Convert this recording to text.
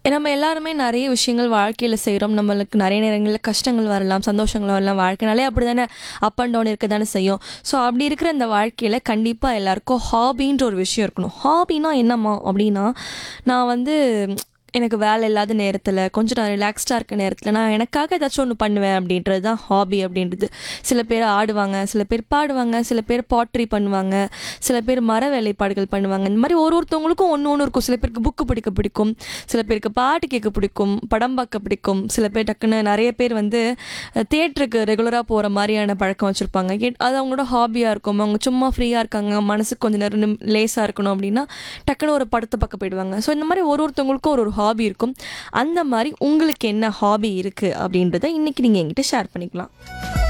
நம்ம எல்லாருமே நிறைய விஷயங்கள் வாழ்க்கையில் செய்கிறோம் நம்மளுக்கு நிறைய நேரங்களில் கஷ்டங்கள் வரலாம் சந்தோஷங்கள் வரலாம் வாழ்க்கைனாலே அப்படி தானே அப் அண்ட் டவுன் இருக்க தானே செய்யும் ஸோ அப்படி இருக்கிற இந்த வாழ்க்கையில் கண்டிப்பாக எல்லாருக்கும் ஹாபின்ற ஒரு விஷயம் இருக்கணும் ஹாபினா என்னம்மா அப்படின்னா நான் வந்து எனக்கு வேலை இல்லாத நேரத்தில் கொஞ்சம் நான் ரிலாக்ஸ்டாக இருக்க நேரத்தில் நான் எனக்காக ஏதாச்சும் ஒன்று பண்ணுவேன் அப்படின்றது தான் ஹாபி அப்படின்றது சில பேர் ஆடுவாங்க சில பேர் பாடுவாங்க சில பேர் பாட்ரி பண்ணுவாங்க சில பேர் மர வேலைப்பாடுகள் பண்ணுவாங்க இந்த மாதிரி ஒரு ஒருத்தவங்களுக்கும் ஒன்று ஒன்று இருக்கும் சில பேருக்கு புக்கு படிக்க பிடிக்கும் சில பேருக்கு பாட்டு கேட்க பிடிக்கும் படம் பார்க்க பிடிக்கும் சில பேர் டக்குன்னு நிறைய பேர் வந்து தேட்டருக்கு ரெகுலராக போகிற மாதிரியான பழக்கம் வச்சுருப்பாங்க அது அவங்களோட ஹாபியாக இருக்கும் அவங்க சும்மா ஃப்ரீயாக இருக்காங்க மனசுக்கு கொஞ்சம் நேரம் லேஸாக இருக்கணும் அப்படின்னா டக்குன்னு ஒரு படத்தை பார்க்க போயிடுவாங்க ஸோ இந்த மாதிரி ஒரு ஒருத்தவங்களுக்கும் ஒரு ஒரு ஹாபி இருக்கும் அந்த மாதிரி உங்களுக்கு என்ன ஹாபி இருக்குது அப்படின்றத இன்றைக்கி நீங்கள் என்கிட்ட ஷேர் பண்ணிக்கலாம்